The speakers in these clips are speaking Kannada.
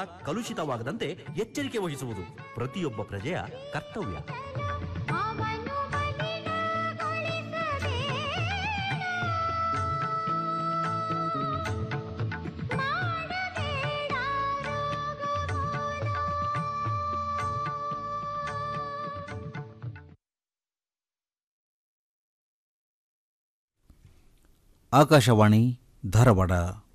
ಕಲುಷಿತವಾಗದಂತೆ ಎಚ್ಚರಿಕೆ ವಹಿಸುವುದು ಪ್ರತಿಯೊಬ್ಬ ಪ್ರಜೆಯ ಕರ್ತವ್ಯ ಆಕಾಶವಾಣಿ ಧಾರವಾಡ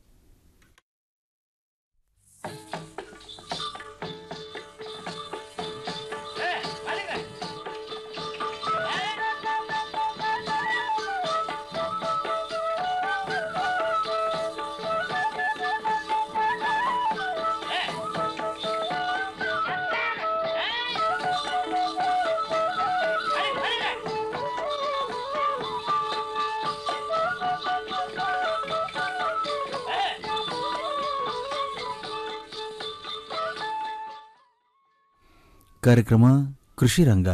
ಕಾರ್ಯಕ್ರಮ ಕೃಷಿ ರಂಗ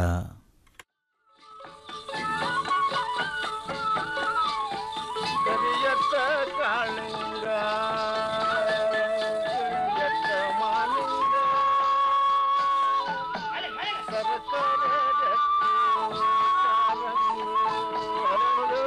ಕರಿಯತ್ತ ಕಾಳಿಂಗ ಕರಿಯತ್ತ ಮಾಲಿಂಗ ಸರಸರ ರತ್ನ ಕಾರಂಗಿ ಹರಳು.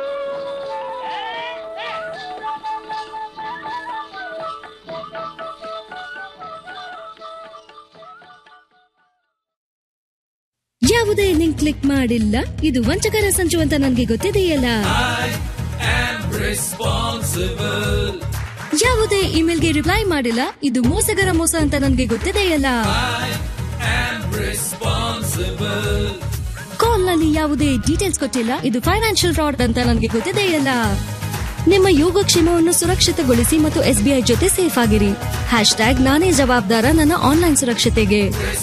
ಯಾವುದೇ ಲಿಂಕ್ ಕ್ಲಿಕ್ ಮಾಡಿಲ್ಲ ಇದು ವಂಚಕರ ಸಂಚು ಅಂತ ನನ್ಗೆ ಗೊತ್ತಿದೆಯಲ್ಲ ಯಾವುದೇ ಇಮೇಲ್ಗೆ ರಿಪ್ಲೈ ಮಾಡಿಲ್ಲ ಇದು ಮೋಸಗರ ಮೋಸ ಅಂತ ನನ್ಗೆ ಗೊತ್ತಿದೆಯಲ್ಲ ಕಾಲ್ ನಲ್ಲಿ ಯಾವುದೇ ಡೀಟೇಲ್ಸ್ ಕೊಟ್ಟಿಲ್ಲ ಇದು ಫೈನಾನ್ಷಿಯಲ್ ಫ್ರಾಡ್ ಅಂತ ನನ್ಗೆ ಗೊತ್ತಿದೆಯಲ್ಲ ನಿಮ್ಮ ಯೋಗಕ್ಷೇಮವನ್ನು ಸುರಕ್ಷಿತಗೊಳಿಸಿ ಮತ್ತು ಎಸ್ಬಿಐ ಜೊತೆ ಸೇಫ್ ಆಗಿರಿ ಹ್ಯಾಶ್ ಟ್ಯಾಗ್ ನಾನೇ ಜವಾಬ್ದಾರ ನನ್ನ ಆನ್ಲೈನ್ ಸುರಕ್ಷತೆಗೆ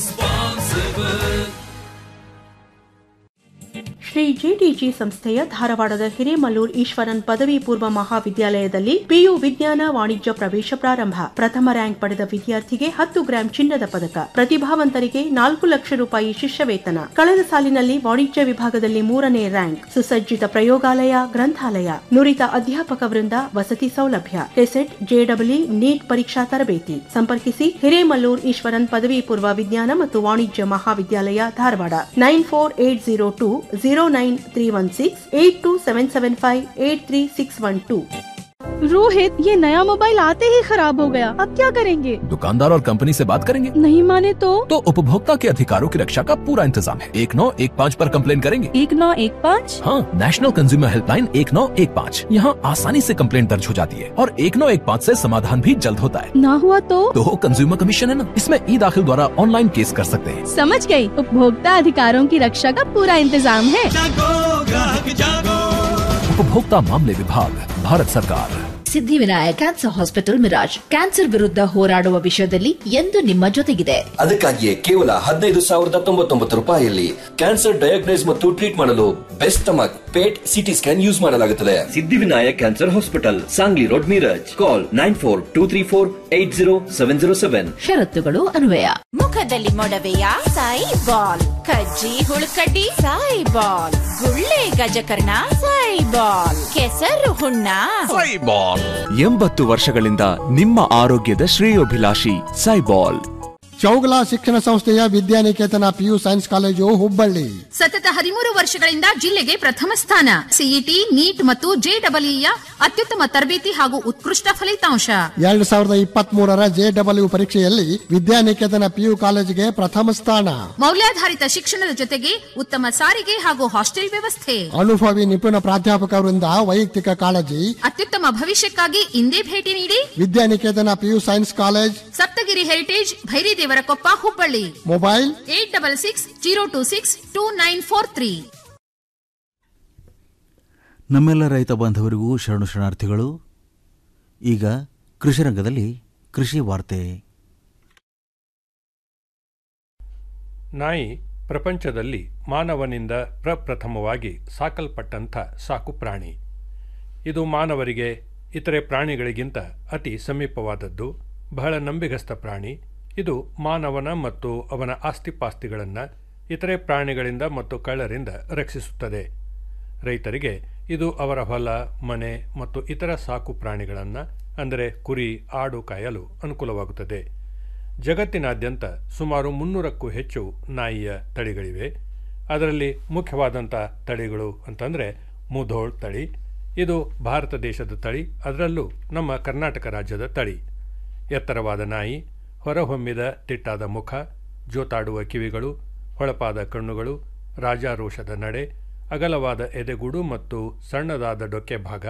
ಶ್ರೀ ಜಿಟಿಜಿ ಸಂಸ್ಥೆಯ ಧಾರವಾಡದ ಹಿರೇಮಲ್ಲೂರ್ ಈಶ್ವರನ್ ಪದವಿ ಪೂರ್ವ ಮಹಾವಿದ್ಯಾಲಯದಲ್ಲಿ ಪಿಯು ವಿಜ್ಞಾನ ವಾಣಿಜ್ಯ ಪ್ರವೇಶ ಪ್ರಾರಂಭ ಪ್ರಥಮ ರ್ಯಾಂಕ್ ಪಡೆದ ವಿದ್ಯಾರ್ಥಿಗೆ ಹತ್ತು ಗ್ರಾಂ ಚಿನ್ನದ ಪದಕ ಪ್ರತಿಭಾವಂತರಿಗೆ ನಾಲ್ಕು ಲಕ್ಷ ರೂಪಾಯಿ ಶಿಷ್ಯ ವೇತನ ಕಳೆದ ಸಾಲಿನಲ್ಲಿ ವಾಣಿಜ್ಯ ವಿಭಾಗದಲ್ಲಿ ಮೂರನೇ ರ್ಯಾಂಕ್ ಸುಸಜ್ಜಿತ ಪ್ರಯೋಗಾಲಯ ಗ್ರಂಥಾಲಯ ನುರಿತ ಅಧ್ಯಾಪಕ ವೃಂದ ವಸತಿ ಸೌಲಭ್ಯ ಕೆಸೆಟ್ ಜೆಡಬ್ಲ್ಯೂ ನೀಟ್ ಪರೀಕ್ಷಾ ತರಬೇತಿ ಸಂಪರ್ಕಿಸಿ ಹಿರೇಮಲ್ಲೂರ್ ಈಶ್ವರನ್ ಪದವಿ ಪೂರ್ವ ವಿಜ್ಞಾನ ಮತ್ತು ವಾಣಿಜ್ಯ ಮಹಾವಿದ್ಯಾಲಯ Dharwad nine four eight zero two zero nine three one six eight two seven seven five eight three six one two Rohit ये नया मोबाइल आते ही खराब हो गया अब क्या करेंगे दुकानदार और कंपनी से बात करेंगे नहीं माने तो तो उपभोक्ता के अधिकारों की रक्षा का पूरा इंतजाम है एक नौ एक पाँच पर कंप्लेन करेंगे एक नौ एक पाँच हाँ नेशनल कंज्यूमर हेल्पलाइन एक नौ एक पाँच यहाँ आसानी से कंप्लेंट दर्ज हो जाती है और एक नौ एक पाँच ऐसी समाधान भी जल्द होता है ना हुआ तो तो कंज्यूमर कमीशन है ना इसमें ई दाखिल द्वारा ऑनलाइन केस कर सकते हैं समझ गई उपभोक्ता अधिकारों की रक्षा का पूरा इंतजाम है उपभोक्ता मामले विभाग भारत सरकार Siddhivinayak cancer hospital Miraj cancer ವಿರುದ್ಧ ಹೋರಾಡುವ ವಿಷಯದಲ್ಲಿ ಎಂದು ನಿಮ್ಮ ಜೊತೆಗಿದೆ ಅದಕ್ಕಾಗಿಯೇ ಕೇವಲ ಹದಿನೈದು ಸಾವಿರದ ತೊಂಬತ್ತೊಂಬತ್ತು ರೂಪಾಯಿಯಲ್ಲಿ ಕ್ಯಾನ್ಸರ್ ಡಯಾಗ್ನೈಸ್ ಮತ್ತು ಟ್ರೀಟ್ ಮಾಡಲು best stomach PET CT scan use ಮಾಡಲಾಗುತ್ತದೆ Siddhivinayak cancer hospital Sangli road Miraj call nine four two three four eight zero seven zero seven ಷರತ್ತುಗಳು ಅನ್ವಯ ಮುಖದಲ್ಲಿ ಮೊಡವೆಯ ಸಾಯಿ ಬಾಲ್ ಕಜ್ಜಿ ಹುಳುಕಡ್ಡಿ ಸಾಯಿ ಬಾಲ್ ಗುಳ್ಳೆ ಗಜಕರ್ಣ ಸಾಯಿ ಬಾಲ್ ಕೆಸರು ಹುಣ್ಣ ಎಂಬತ್ತು ವರ್ಷಗಳಿಂದ ನಿಮ್ಮ ಆರೋಗ್ಯದ ಶ್ರೇಯೋಭಿಲಾಷಿ ಸೈಬಾಲ್ ಚೌಗಲ ಶಿಕ್ಷಣ ಸಂಸ್ಥೆಯ Vidyaniketan PU science college Hubballi ಸತತ ಹದಿಮೂರು ವರ್ಷಗಳಿಂದ ಜಿಲ್ಲೆಗೆ ಪ್ರಥಮ ಸ್ಥಾನ ಸಿಇಟಿ ನೀಟ್ ಮತ್ತು ಜೆಡಬ್ಲ್ಯೂಯ ಅತ್ಯುತ್ತಮ ತರಬೇತಿ ಹಾಗೂ ಉತ್ಕೃಷ್ಟ ಫಲಿತಾಂಶ ಎರಡ್ ಸಾವಿರದ ಇಪ್ಪತ್ತ್ ಮೂರರ ಜೆಡಬ್ಲ್ಯೂ ಪರೀಕ್ಷೆಯಲ್ಲಿ ವಿದ್ಯಾನಿಕೇತನ ಪಿಯು ಕಾಲೇಜಿಗೆ ಪ್ರಥಮ ಸ್ಥಾನ ಮೌಲ್ಯಾಧಾರಿತ ಶಿಕ್ಷಣದ ಜೊತೆಗೆ ಉತ್ತಮ ಸಾರಿಗೆ ಹಾಗೂ ಹಾಸ್ಟೆಲ್ ವ್ಯವಸ್ಥೆ ಅನುಭವಿ ನಿಪುಣ ಪ್ರಾಧ್ಯಾಪಕರಿಂದ ವೈಯಕ್ತಿಕ ಕಾಳಜಿ ಅತ್ಯುತ್ತಮ ಭವಿಷ್ಯಕ್ಕಾಗಿ ಇಂದೇ ಭೇಟಿ ನೀಡಿ Vidyaniketan PU science college Saptagiri heritage Bhairidevarakoppa Hubballi mobile eight double six zero two six two nine four three ನಮ್ಮೆಲ್ಲ ರೈತ ಬಾಂಧವರಿಗೂ ಶರಣು ಶರಣಾರ್ಥಿಗಳು ಈಗ ಕೃಷಿ ರಂಗದಲ್ಲಿ ಕೃಷಿ ವಾರ್ತೆ ನಾಯಿ ಪ್ರಪಂಚದಲ್ಲಿ ಮಾನವನಿಂದ ಪ್ರಪ್ರಥಮವಾಗಿ ಸಾಕಲ್ಪಟ್ಟಂಥ ಸಾಕು ಪ್ರಾಣಿ ಇದು ಮಾನವರಿಗೆ ಇತರೆ ಪ್ರಾಣಿಗಳಿಗಿಂತ ಅತಿ ಸಮೀಪವಾದದ್ದು ಬಹಳ ನಂಬಿಗಸ್ತ ಪ್ರಾಣಿ ಇದು ಮಾನವನ ಮತ್ತು ಅವನ ಆಸ್ತಿಪಾಸ್ತಿಗಳನ್ನು ಇತರೆ ಪ್ರಾಣಿಗಳಿಂದ ಮತ್ತು ಕಳ್ಳರಿಂದ ರಕ್ಷಿಸುತ್ತದೆ ರೈತರಿಗೆ ಇದು ಅವರ ಹೊಲ ಮನೆ ಮತ್ತು ಇತರ ಸಾಕು ಪ್ರಾಣಿಗಳನ್ನು ಅಂದರೆ ಕುರಿ ಆಡು ಕಾಯಲು ಅನುಕೂಲವಾಗುತ್ತದೆ ಜಗತ್ತಿನಾದ್ಯಂತ ಸುಮಾರು ಮುನ್ನೂರಕ್ಕೂ ಹೆಚ್ಚು ನಾಯಿಯ ತಳಿಗಳಿವೆ ಅದರಲ್ಲಿ ಮುಖ್ಯವಾದಂಥ ತಳಿಗಳು ಅಂತಂದರೆ ಮುಧೋಳ್ ತಳಿ ಇದು ಭಾರತ ದೇಶದ ತಳಿ ಅದರಲ್ಲೂ ನಮ್ಮ ಕರ್ನಾಟಕ ರಾಜ್ಯದ ತಳಿ ಎತ್ತರವಾದ ನಾಯಿ ಹೊರಹೊಮ್ಮಿದ ತಿಟ್ಟಾದ ಮುಖ ಜೋತಾಡುವ ಕಿವಿಗಳು ಹೊಳಪಾದ ಕಣ್ಣುಗಳು ರಾಜಾರೋಷದ ನಡೆ ಅಗಲವಾದ ಎದೆಗೂಡು ಮತ್ತು ಸಣ್ಣದಾದ ಡೊಕ್ಕೆ ಭಾಗ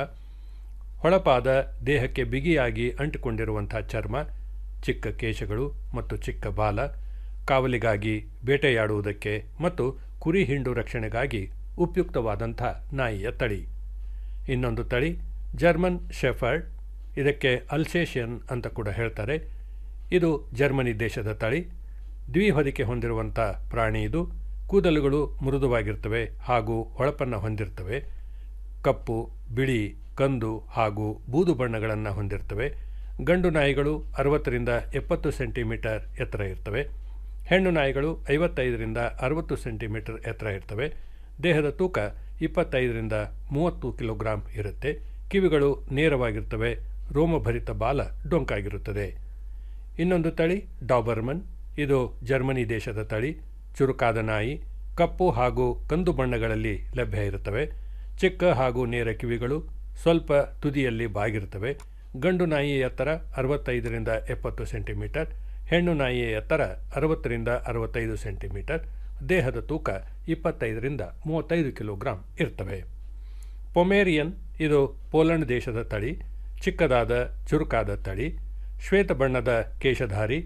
ಹೊಳಪಾದ ದೇಹಕ್ಕೆ ಬಿಗಿಯಾಗಿ ಅಂಟಿಕೊಂಡಿರುವಂಥ ಚರ್ಮ ಚಿಕ್ಕ ಕೇಶಗಳು ಮತ್ತು ಚಿಕ್ಕ ಬಾಲ ಕಾವಲಿಗಾಗಿ ಬೇಟೆಯಾಡುವುದಕ್ಕೆ ಮತ್ತು ಕುರಿ ಹಿಂಡು ರಕ್ಷಣೆಗಾಗಿ ಉಪಯುಕ್ತವಾದಂಥ ನಾಯಿಯ ತಳಿ ಇನ್ನೊಂದು ತಳಿ ಜರ್ಮನ್ ಶೆಫರ್ಡ್ ಇದಕ್ಕೆ ಅಲ್ಸೇಷಿಯನ್ ಅಂತ ಕೂಡ ಹೇಳ್ತಾರೆ ಇದು ಜರ್ಮನಿ ದೇಶದ ತಳಿ ದ್ವಿಹೊದಿಕೆ ಹೊಂದಿರುವಂಥ ಪ್ರಾಣಿ ಇದು ಕೂದಲುಗಳು ಮೃದುವಾಗಿರ್ತವೆ ಹಾಗೂ ಹೊಳಪನ್ನು ಹೊಂದಿರ್ತವೆ ಕಪ್ಪು ಬಿಳಿ ಕಂದು ಹಾಗೂ ಬೂದು ಬಣ್ಣಗಳನ್ನು ಹೊಂದಿರ್ತವೆ ಗಂಡು ನಾಯಿಗಳು ಅರವತ್ತರಿಂದ ಎಪ್ಪತ್ತು ಸೆಂಟಿಮೀಟರ್ ಎತ್ತರ ಇರ್ತವೆ ಹೆಣ್ಣು ನಾಯಿಗಳು ಐವತ್ತೈದರಿಂದ ಅರವತ್ತು ಸೆಂಟಿಮೀಟರ್ ಎತ್ತರ ಇರ್ತವೆ ದೇಹದ ತೂಕ ಇಪ್ಪತ್ತೈದರಿಂದ ಮೂವತ್ತು ಕಿಲೋಗ್ರಾಂ ಇರುತ್ತೆ ಕಿವಿಗಳು ನೇರವಾಗಿರ್ತವೆ ರೋಮಭರಿತ ಬಾಲ ಡೊಂಕಾಗಿರುತ್ತದೆ ಇನ್ನೊಂದು ತಳಿ ಡಾಬರ್ಮನ್ ಇದು ಜರ್ಮನಿ ದೇಶದ ತಳಿ ಚುರುಕಾದ ನಾಯಿ ಕಪ್ಪು ಹಾಗೂ ಕಂದು ಬಣ್ಣಗಳಲ್ಲಿ ಲಭ್ಯ ಇರುತ್ತವೆ ಚಿಕ್ಕ ಹಾಗೂ ನೇರ ಕಿವಿಗಳು ಸ್ವಲ್ಪ ತುದಿಯಲ್ಲಿ ಬಾಗಿರುತ್ತವೆ ಗಂಡು ನಾಯಿಯ ಎತ್ತರ ಅರವತ್ತೈದರಿಂದ ಎಪ್ಪತ್ತು ಸೆಂಟಿಮೀಟರ್ ಹೆಣ್ಣು ನಾಯಿಯ ಎತ್ತರ ಅರವತ್ತರಿಂದ ಅರವತ್ತೈದು ಸೆಂಟಿಮೀಟರ್ ದೇಹದ ತೂಕ ಇಪ್ಪತ್ತೈದರಿಂದ ಮೂವತ್ತೈದು ಕಿಲೋಗ್ರಾಂ ಇರ್ತವೆ ಪೊಮೇರಿಯನ್ ಇದು ಪೋಲೆಂಡ್ ದೇಶದ ತಳಿ ಚಿಕ್ಕದಾದ ಚುರುಕಾದ ತಳಿ ಶ್ವೇತ ಬಣ್ಣದ ಕೇಶಧಾರಿ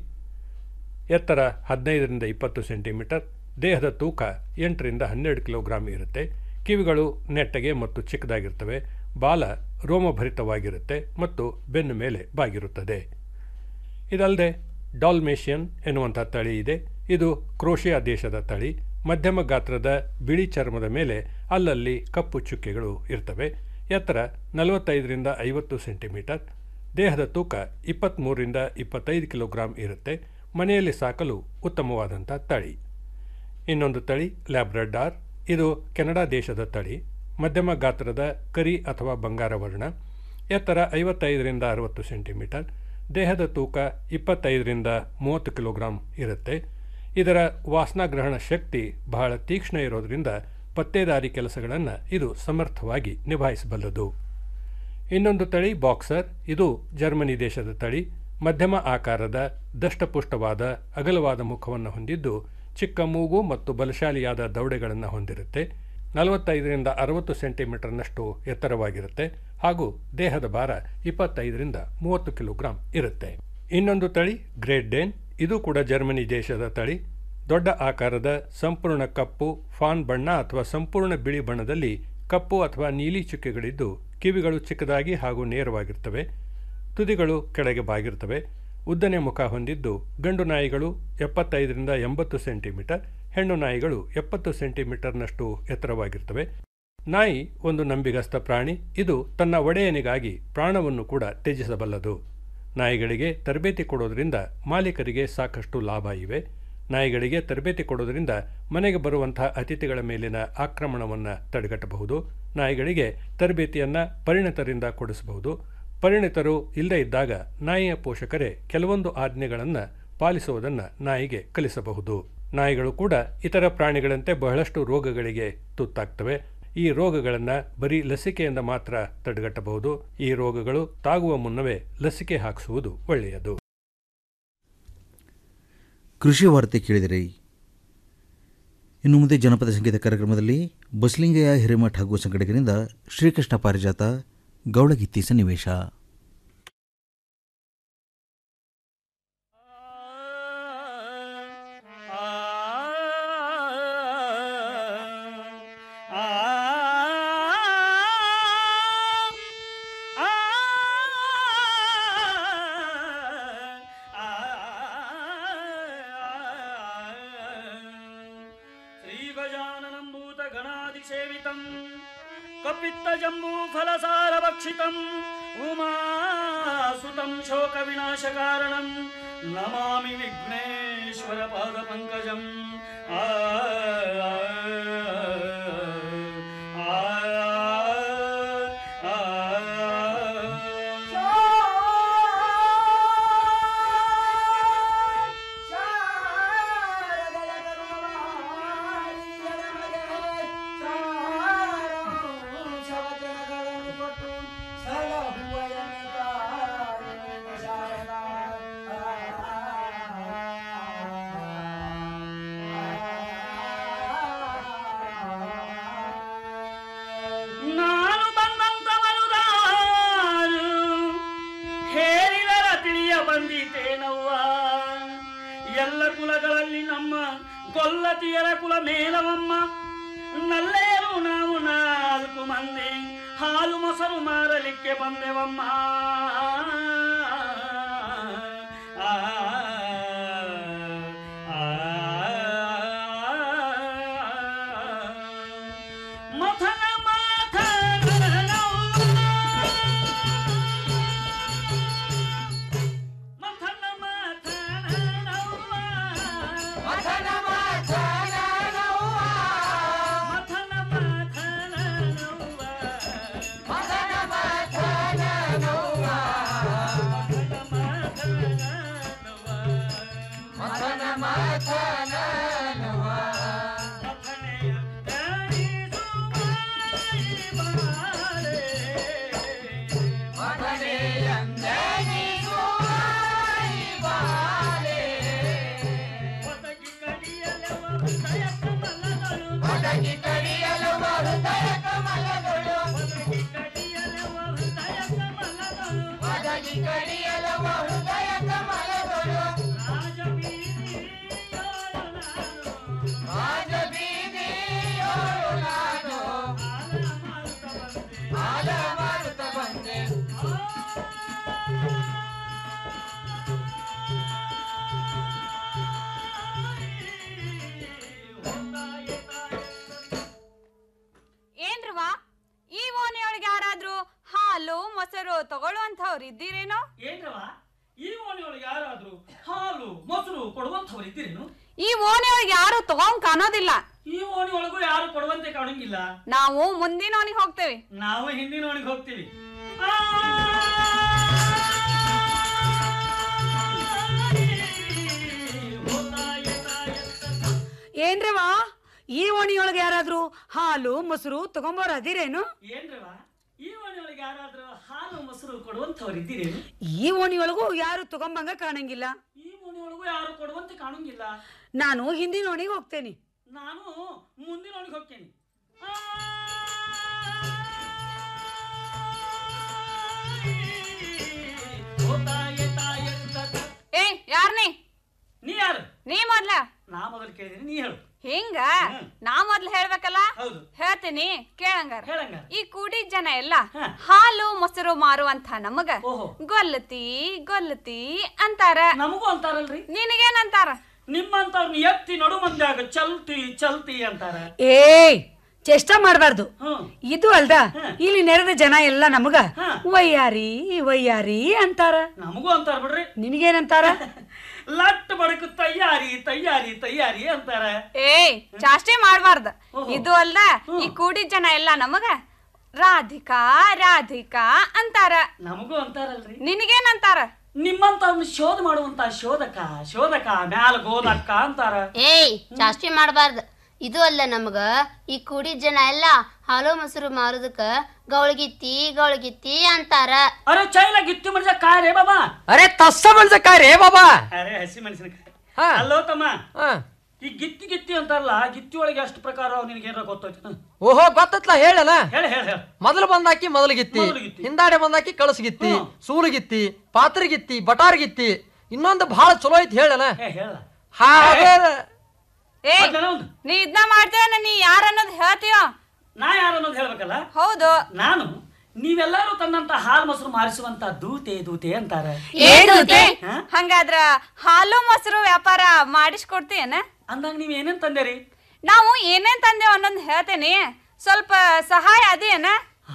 ಎತ್ತರ ಹದಿನೈದರಿಂದ ಇಪ್ಪತ್ತು ಸೆಂಟಿಮೀಟರ್ ದೇಹದ ತೂಕ ಎಂಟರಿಂದ ಹನ್ನೆರಡು ಕಿಲೋಗ್ರಾಂ ಇರುತ್ತೆ ಕಿವಿಗಳು ನೆಟ್ಟಗೆ ಮತ್ತು ಚಿಕ್ಕದಾಗಿರ್ತವೆ ಬಾಲ ರೋಮಭರಿತವಾಗಿರುತ್ತೆ ಮತ್ತು ಬೆನ್ನು ಮೇಲೆ ಬಾಗಿರುತ್ತದೆ ಇದಲ್ಲದೆ ಡಾಲ್ಮೇಷಿಯನ್ ಎನ್ನುವಂಥ ತಳಿ ಇದೆ ಇದು ಕ್ರೋಷಿಯಾ ದೇಶದ ತಳಿ ಮಧ್ಯಮ ಗಾತ್ರದ ಬಿಳಿ ಚರ್ಮದ ಮೇಲೆ ಅಲ್ಲಲ್ಲಿ ಕಪ್ಪು ಚುಕ್ಕೆಗಳು ಇರ್ತವೆ ಎತ್ತರ ನಲವತ್ತೈದರಿಂದ ಐವತ್ತು ಸೆಂಟಿಮೀಟರ್ ದೇಹದ ತೂಕ ಇಪ್ಪತ್ತ್ಮೂರರಿಂದ ಇಪ್ಪತ್ತೈದು ಕಿಲೋಗ್ರಾಂ ಇರುತ್ತೆ ಮನೆಯಲ್ಲಿ ಸಾಕಲು ಉತ್ತಮವಾದಂಥ ತಳಿ ಇನ್ನೊಂದು ತಳಿ ಲ್ಯಾಬ್ರಡಾರ್ ಇದು ಕೆನಡಾ ದೇಶದ ತಳಿ ಮಧ್ಯಮ ಗಾತ್ರದ ಕರಿ ಅಥವಾ ಬಂಗಾರ ವರ್ಣ ಎತ್ತರ ಐವತ್ತೈದರಿಂದ ಅರವತ್ತು ಸೆಂಟಿಮೀಟರ್ ದೇಹದ ತೂಕ ಇಪ್ಪತ್ತೈದರಿಂದ ಮೂವತ್ತು ಕಿಲೋಗ್ರಾಂ ಇರುತ್ತೆ ಇದರ ವಾಸನಾಗ್ರಹಣ ಶಕ್ತಿ ಬಹಳ ತೀಕ್ಷ್ಣ ಇರೋದರಿಂದ ಪತ್ತೇದಾರಿ ಕೆಲಸಗಳನ್ನು ಇದು ಸಮರ್ಥವಾಗಿ ನಿಭಾಯಿಸಬಲ್ಲದು ಇನ್ನೊಂದು ತಳಿ ಬಾಕ್ಸರ್ ಇದು ಜರ್ಮನಿ ದೇಶದ ತಳಿ ಮಧ್ಯಮ ಆಕಾರದ ದಷ್ಟಪುಷ್ಟವಾದ ಅಗಲವಾದ ಮುಖವನ್ನು ಹೊಂದಿದ್ದು ಚಿಕ್ಕ ಮೂಗು ಮತ್ತು ಬಲಶಾಲಿಯಾದ ದವಡೆಗಳನ್ನು ಹೊಂದಿರುತ್ತೆ ನಲವತ್ತೈದರಿಂದ ಅರವತ್ತು ಸೆಂಟಿಮೀಟರ್ನಷ್ಟು ಎತ್ತರವಾಗಿರುತ್ತೆ ಹಾಗೂ ದೇಹದ ಭಾರ ಇಪ್ಪತ್ತೈದರಿಂದ ಮೂವತ್ತು ಕಿಲೋಗ್ರಾಂ ಇರುತ್ತೆ ಇನ್ನೊಂದು ತಳಿ ಗ್ರೇಟ್ ಡೇನ್ ಇದು ಕೂಡ ಜರ್ಮನಿ ದೇಶದ ತಳಿ ದೊಡ್ಡ ಆಕಾರದ ಸಂಪೂರ್ಣ ಕಪ್ಪು ಫಾನ್ ಬಣ್ಣ ಅಥವಾ ಸಂಪೂರ್ಣ ಬಿಳಿ ಬಣ್ಣದಲ್ಲಿ ಕಪ್ಪು ಅಥವಾ ನೀಲಿ ಚುಕ್ಕೆಗಳಿದ್ದು ಕಿವಿಗಳು ಚಿಕ್ಕದಾಗಿ ಹಾಗೂ ನೇರವಾಗಿರ್ತವೆ ತುದಿಗಳು ಕೆಳಗೆ ಬಾಗಿರ್ತವೆ ಉದ್ದನೆ ಮುಖ ಹೊಂದಿದ್ದು ಗಂಡು ನಾಯಿಗಳು ಎಪ್ಪತ್ತೈದರಿಂದ ಎಂಬತ್ತು ಸೆಂಟಿಮೀಟರ್ ಹೆಣ್ಣು ನಾಯಿಗಳು ಎಪ್ಪತ್ತು ಸೆಂಟಿಮೀಟರ್ನಷ್ಟು ಎತ್ತರವಾಗಿರ್ತವೆ ನಾಯಿ ಒಂದು ನಂಬಿಗಸ್ತ ಪ್ರಾಣಿ ಇದು ತನ್ನ ಒಡೆಯನಿಗಾಗಿ ಪ್ರಾಣವನ್ನು ಕೂಡ ತ್ಯಜಿಸಬಲ್ಲದು ನಾಯಿಗಳಿಗೆ ತರಬೇತಿ ಕೊಡೋದ್ರಿಂದ ಮಾಲೀಕರಿಗೆ ಸಾಕಷ್ಟು ಲಾಭ ಇವೆ ನಾಯಿಗಳಿಗೆ ತರಬೇತಿ ಕೊಡೋದ್ರಿಂದ ಮನೆಗೆ ಬರುವಂತಹ ಅತಿಥಿಗಳ ಮೇಲಿನ ಆಕ್ರಮಣವನ್ನು ತಡೆಗಟ್ಟಬಹುದು ನಾಯಿಗಳಿಗೆ ತರಬೇತಿಯನ್ನು ಪರಿಣಿತರಿಂದ ಕೊಡಿಸಬಹುದು ಪರಿಣಿತರು ಇಲ್ಲದೇ ಇದ್ದಾಗ ನಾಯಿಯ ಪೋಷಕರೇ ಕೆಲವೊಂದು ಆಜ್ಞೆಗಳನ್ನು ಪಾಲಿಸುವುದನ್ನು ನಾಯಿಗೆ ಕಲಿಸಬಹುದು ನಾಯಿಗಳು ಕೂಡ ಇತರ ಪ್ರಾಣಿಗಳಂತೆ ಬಹಳಷ್ಟು ರೋಗಗಳಿಗೆ ತುತ್ತಾಗ್ತವೆ ಈ ರೋಗಗಳನ್ನು ಬರೀ ಲಸಿಕೆಯಿಂದ ಮಾತ್ರ ತಡೆಗಟ್ಟಬಹುದು ಈ ರೋಗಗಳು ತಾಗುವ ಮುನ್ನವೇ ಲಸಿಕೆ ಹಾಕಿಸುವುದು ಒಳ್ಳೆಯದು ಕೃಷಿ ವಾರ್ತೆ ಕೇಳಿದಿರಿ ಇನ್ನು ಮುಂದೆ ಜನಪದ ಸಂಗೀತ ಕಾರ್ಯಕ್ರಮದಲ್ಲಿ ಬಸಲಿಂಗಯ್ಯ ಹಿರೇಮಠ ಹಾಗೂ ಸಂಘಟಕರಿಂದ ಶ್ರೀಕೃಷ್ಣ ಪಾರಿಜಾತ ಗೌಳಗಿತ್ತಿ ಸನ್ನಿವೇಶ श्रीगजाननं भूतगणादिसेवितं कपित्तजम्बूफलसारभक्षितम् उमासुतं शोकविनाशकारणं नमामि विघ्नेश्वरपादपङ्कजम् आ आ आ आ ಎಲ್ಲ ಕುಲಗಳಲ್ಲಿ ನಮ್ಮ ಗೊಲ್ಲತಿಯರ ಕುಲ ಮೇಲವಮ್ಮ ನಲ್ಲೇರು ನಾವು ನಾಲ್ಕು ಮಂದಿ ಹಾಲು ಮೊಸರು ಮಾರಲಿಕ್ಕೆ ಬಂದೆವಮ್ಮ ಆ, ಆ, ಮಥನ ಮಾಥನ ಮಥನ ಮಾಥನ ಮಥನ ಮಾಥನ ಮಥನ ಮಾಥನ ಮಥನ ಮಾಥನ ಮಥನ ಮಾಥನ ಏನ್ರವಾ ಈ ಓಣಿಯೊಳಗೆ ಯಾರಾದ್ರೂ ಹಾಲು ಮೊಸರು ತಗೊಳ್ಳುವಂಥವ್ರು ಇದ್ದೀರೇನೋ ಏನ್ರವ ಈ ಓಣಿಯೊಳಗೆ ಯಾರಾದ್ರೂ ಹಾಲು ಮೊಸರು ಕೊಡುವಂಥವ್ರು ಇದ್ದೀರೇನು ಈ ಓಣಿಯೊಳಗೆ ಯಾರು ತಗೊಂಡ್ ಕಾಣೋದಿಲ್ಲ ಈ ಓಣಿ ಒಳಗೂ ಯಾರು ಕೊಡುವಂತೆ ಕಾಣಂಗಿಲ್ಲ ನಾವು ಮುಂದಿನ ಓಣಿಗೆ ಹೋಗ್ತೇವೆ ನಾವು ಹಿಂದಿನ ಓಣಿಗೆ ಹೋಗ್ತೀವಿ ಏನ್ರವಾ ಈ ಓಣಿಯೊಳಗೆ ಯಾರಾದ್ರೂ ಹಾಲು ಮೊಸರು ತಗೊಂಬೋರ್ ಅದಿರೇನು ಏನ್ರವ ಈ ಓಣಿಯೊಳಗೆ ಯಾರಾದ್ರೂ ಹಾಲು ಮೊಸರು ಕೊಡುವಂಥವ್ರು ಇದ್ದೀರೇನು ಈ ಓಣಿಯೊಳಗೂ ಯಾರು ತಗೊಂಬಂಗ ಕಾಣಂಗಿಲ್ಲ ಈ ಓಣಿಯೊಳಗೂ ಯಾರು ಕೊಡುವಂತೆ ಕಾಣಂಗಿಲ್ಲ ನಾನು ಹಿಂದಿನ ಓಣಿಗೆ ಹೋಗ್ತೇನೆ ನಾನು ಮುಂದಿನ ಓಣಿಗೆ ಹೋಗ್ತೇನೆ ಏ ಯಾರ್ನಿ ನೀ ಯಾರು ನೀ ಮೊದ್ಲ ನಾ ಮೊದಲು ಕೇಳಿದ್ರೆ ನೀ ಹೇಳು ಹಿಂಗ ನಾ ಮೊದ್ಲು ಹೇಳ್ಬೇಕಲ್ಲ ಹೇಳ್ತೀನಿ ಕೇಳಂಗಾರ ಹೇಳಂಗಾರ ಈ ಕೂಡಿ ಜನ ಎಲ್ಲ ಹಾಲು ಮೊಸರು ಮಾರುವಂತ ನಮಗ ಗೊಲ್ಲತಿ ಗೊಲ್ಲತಿ ಅಂತಾರ ನಮಗೂ ಅಂತಾರಲ್ರಿ ನಿನಗೇನಂತಾರ ನಿಮ್ಮಂತವ್ರನ್ನ ಎತ್ತಿ ನಡು ಮಂದ್ಯಾಗ ಚಲ್ತಿ ಚಲ್ತಿ ಅಂತಾರ ಏಯ್ ಚೇಷ್ಟ ಮಾಡಬಾರ್ದು ಇದು ಅಲ್ದ ಇಲ್ಲಿ ನೆರೆದ ಜನ ಎಲ್ಲ ನಮಗ ವಯ್ಯಾರಿ ವಯ್ಯಾರಿ ಅಂತಾರ ನಮಗೂ ಅಂತಾರ ಬಿಡ್ರಿ ನಿನಗೇನಂತಾರ ಲಟ್ ಬಡಕು ತಯ್ಯಾರಿ ತಯ್ಯಾರಿ ತಯ್ಯಾರಿ ಅಂತಾರ ಏಯ್ ಚಾಷ್ಟೆ ಮಾಡ್ಬಾರ್ದ ಇದು ಅಲ್ದ ಈ ಕೂಡಿ ಜನ ಎಲ್ಲ ನಮಗ ರಾಧಿಕಾ ರಾಧಿಕಾ ಅಂತಾರ ನಮಗೂ ಅಂತಾರಲ್ರಿ ನಿನಗೇನಂತಾರ ನಿಮ್ಮಂತವ್ರನ್ನ ಶೋಧ ಮಾಡುವಂತ ಶೋಧಕ ಶೋಧಕ ಮ್ಯಾಲ ಗೋದಕ್ಕ ಅಂತಾರ ಏಯ್ ಜಾಸ್ತಿ ಮಾಡಬಾರ್ದು ಇದು ಅಲ್ಲ ನಮಗ ಈ ಕೂಡಿ ಜನ ಎಲ್ಲ ಹಾಲು ಮೊಸರು ಮಾರೋದಕ್ಕ ಗೌಳಗಿತ್ತಿ ಗೌಳಗಿತ್ತಿ ಅಂತಾರ ಅರೆ ಚೈಲ ಗಿತ್ತಿ ಮನುಷ್ಯ ಕಾಯ್ ರೇ ಬಾಬಾ ಅರೆ ತಸ್ಸ ಮೆಣಸಕಾಯಿ ರೇ ಬಾಬಾ ಅರೆ ಹಸಿ ಮೆಣಸಿನಕಾಯಿ ಅಲ್ಲೋ ತಮ್ಮ ಈ ಗಿತ್ತಿ ಗಿತ್ತಿ ಅಂತಾರಲ್ಲ ಗಿತ್ತಿ ಒಳಗೆ ಎಷ್ಟು ಪ್ರಕಾರ ಅವ್ ನಿನಗೆ ಏನಾರ ಗೊತ್ತೈತಿ ಓಹೋ ಗೊತ್ತತ್ಲ ಹೇಳಲ್ಲ ಹೇಳ ಹೇಳ ಹೇಳ ಮೊದಲು ಬಂದಾಕಿ ಮೊದಲು ಗಿತ್ತಿ ಹಿಂದಾಡೆ ಬಂದಾಕಿ ಕಳಸಗಿತ್ತಿ ಸೂಲಗಿತ್ತಿ ಪಾತ್ರಗಿತ್ತಿ ಬಟಾರ್ಗಿತ್ತಿ ಇನ್ನೊಂದು ಬಹಳ ಚಲೋ ಐತಿ ಹೇಳಲ್ಲ ಹೇಳ ಹಾಗೆ ಏ ನೀ ಇದನ್ನ ಮಾಡ್ತೇವ ನೀ ಯಾರ ಅನ್ನೋದು ಹೇಳ್ತೀಯೋ ನಾ ಯಾರು ಅನ್ನೋದು ಹೇಳ್ಬೇಕಲ್ಲ ಹೌದು ನಾನು ನೀವೆಲ್ಲರೂ ತಂದಂತ ಹಾಲು ಮೊಸರು ಮಾರಿಸುವಂತ ದೂತೆ ದೂತೆ ಅಂತಾರ ಏನುತೆ ಹಂಗಾದ್ರ ಹಾಲು ಮೊಸರು ವ್ಯಾಪಾರ ಮಾಡಿಸ್ಕೊಡ್ತೀಯನ ಅಂದಾಗ ನೀವ್ ಏನೇನ್ ತಂದೇರಿ ನಾವು ಏನೇನ್ ತಂದೇವ್ ಅನ್ನೋದ್ ಹೇಳ್ತೇನಿ ಸ್ವಲ್ಪ ಸಹಾಯ ಅದೇನ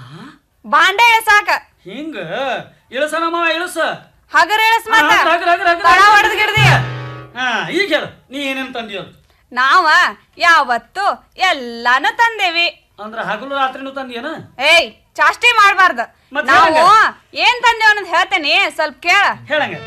ಬಾಂಡೆ ಇಳಸಾಕ ಹಿಂಗ ಇಳಸ ನಮ್ಮವ ಇಳಸ ಹಗರ ಇಳಸ್ ಮತ್ತ ಹಾ, ಹಗರ್, ಹಗರ್, ಹಗರ್. ತಳ ಹೊಡೆದ್ ಗಿಡ್ದಿ ಹಾ ಈಗ ಹೇಳು ನೀ ಏನೇನ್ ತಂದಿಯೋ ನಾವ ಯಾವತ್ತು ಎಲ್ಲಾನು ತಂದೇವಿ ಅಂದ್ರ ಹಗಲು ರಾತ್ರಿನೂ ತಂದಿಯನ ಏಯ್ ಚಾಷ್ಟಿ ಮಾಡ್ಬಾರ್ದ ಮತ್ತ್ ನಾವು ಹೇಳಂಗ? ಏನ್ ತಂದೇವ್ ಅನ್ನೋದ್ ಹೇಳ್ತೇನಿ ಸ್ವಲ್ಪ ಕೇಳ ಹೇಳಂಗ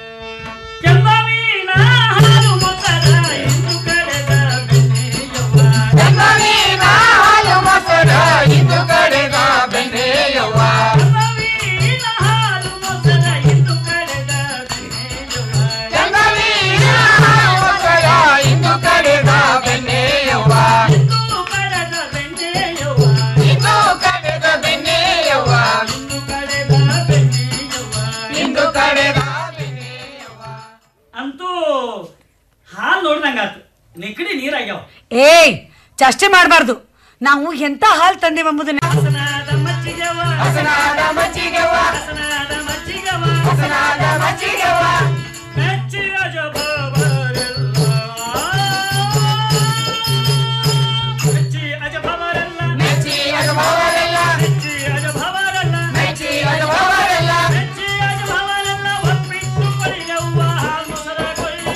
ಹಾಲು ನೋಡ್ದಂಗ ಆತು ನೆಕಡಿ ನೀರಾಗ್ಯಾವ ಏಯ್ ಚಷ್ಟೆ ಮಾಡಬಾರ್ದು ನಾವು ಎಂತ ಹಾಲು ತಂದೇವೆಂಬುದನ್ನ ಹಸನಾದ ಮಜ್ಜಿಗೆವ ಹಸನಾದ ಮಜ್ಜಿಗೆವ ಹಸನಾದ ಮಜ್ಜಿಗೆವ ಹಸನಾದ ಮಜ್ಜಿಗೆವ ಮೆಚ್ಚಿಯ ಜಬವರೆಲ್ಲ ಮೆಚ್ಚಿ ಅಜಭವರೆಲ್ಲ ಮೆಚ್ಚಿ ಅಜಭವರೆಲ್ಲ ಮೆಚ್ಚಿ ಅಜಭವರೆಲ್ಲ ಮೆಚ್ಚಿ ಅಜಭವರೆಲ್ಲ ಮೆಚ್ಚಿ ಅಜಭವರೆಲ್ಲ ಒಪ್ಪಿಟ್ಟು ಪಡೆಯವ್ವ ಹಾಲು ಮೊಸರ ಕೊಯ್ಲಿ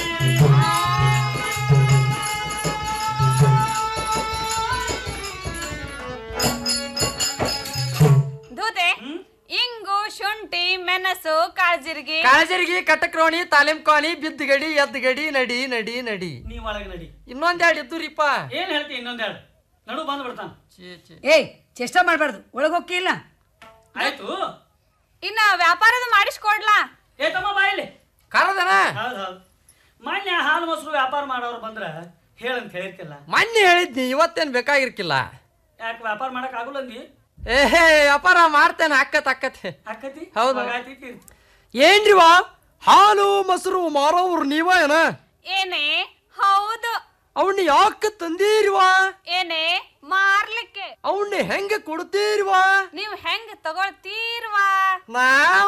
ದೂತೆ ಇಂಗು ಶುಂಠಿ ಮೆಣಸು ಕಾಳ್ಜಿರ್ಗಿ ಕಾಳಜರಿಗೆ ಕಟಕ್ರೋಣಿ ತಾಲೀಮ್ ಕಾಣಿ ಬಿದ್ದಗಡಿ ಎದ್ದಗಡಿ ನಡಿ ನಡಿ ನಡಿ ನೀ ಒಳಗೆ ನಡಿ ಇನ್ನೊಂದೆರಡು ಇದ್ದುರಿಪ್ಪ ಏನ್ ಹೇಳ್ತಿ ಇನ್ನೊಂದೆರಡು ನಡು ಬಂದು ಬಿಡ್ತಾನ ಏಯ್ ಚೇಷ್ಟ ಮಾಡಬಾರ್ದು ಒಳಗೆ ಹೋಗಿಲ್ಲ ಆಯ್ತು ಇನ್ನ ವ್ಯಾಪಾರದ ಮಾಡಿಸ್ಕೊಡ್ಲಾ ಏ ತಮ್ಮ ಬಾಯಿಲಿ ಕರದನ ಹೌದು ಹೌದು ಮೊನ್ನೆ ಹಾಲು ಮೊಸರು ವ್ಯಾಪಾರ ಮಾಡೋರು ಬಂದ್ರ ಹೇಳಂತ ಹೇಳಿರ್ಕಿಲ್ಲ ಮೊನ್ನೆ ಹೇಳಿದ್ನಿ ಇವತ್ತೇನ್ ಬೇಕಾಗಿರ್ಕಿಲ್ಲ ಯಾಕೆ ವ್ಯಾಪಾರ ಮಾಡಕ್ ಆಗುಲ್ಲ ಅಂದಿ ಏಹೇ ವ್ಯಾಪಾರ ಮಾಡ್ತೇನೆ ಅಕ್ಕತ್ ಅಕ್ಕತ್ತೆ ಅಕ್ಕತಿ ಹೌದು. ಮಗಾತಿ ಏನ್ರಿವಾ ಹಾಲು ಮೊಸರು ಮಾರೋವ್ರು ನೀವ ಏನ ಏನೇ ಹೌದು ಅವನ್ನ ಯಾಕೆ ತಂದೀರಿವಾ ಏನೇ ಮಾರ್ಲಿಕ್ಕೆ ಅವನ್ನ ಹೆಂಗೆ ಕೊಡ್ತೀರಿವಾ ನೀವ್ ಹೆಂಗ್ ತಗೊಳ್ತೀರ್ವಾ ನಾವ